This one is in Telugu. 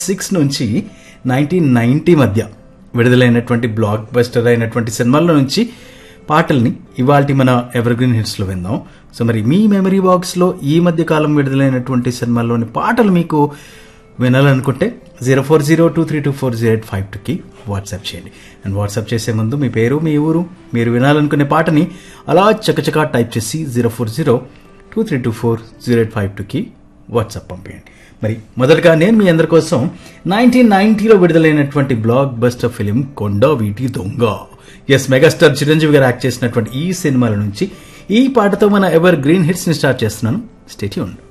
సిక్స్ నుంచి నైన్టీన్ నైన్టీ మధ్య విడుదలైనటువంటి బ్లాక్ బస్టర్ అయినటువంటి సినిమాల్లో నుంచి పాటల్ని ఇవాల్టి మన ఎవర్ గ్రీన్ హిట్స్లో విందాం సో మరి మీ మెమరీ బాక్స్లో ఈ మధ్య కాలం విడుదలైనటువంటి సినిమాల్లోని పాటలు మీకు వినాలనుకుంటే zero four zero two three two four zero eight five టూకి వాట్సాప్ చేయండి అండ్ వాట్సాప్ చేసే ముందు మీ పేరు మీ ఊరు మీరు వినాలనుకునే పాటని అలా చకచకా టైప్ చేసి zero four zero two three two four zero eight five టూకి వాట్సాప్ పంపేయండి మరి మొదటగా నేను మీ అందరి కోసం నైన్టీన్ నైన్టీలో విడుదలైనటువంటి బ్లాక్ బస్టర్ ఫిలిం కొండ వీటి దొంగ ఎస్ మెగాస్టార్ చిరంజీవి గారు యాక్ట్ చేసినటువంటి ఈ సినిమాల నుంచి ఈ పాటతో మన ఎవర్ గ్రీన్ హిట్స్ ని స్టార్ట్ చేస్తున్నాను స్టేట్యూన్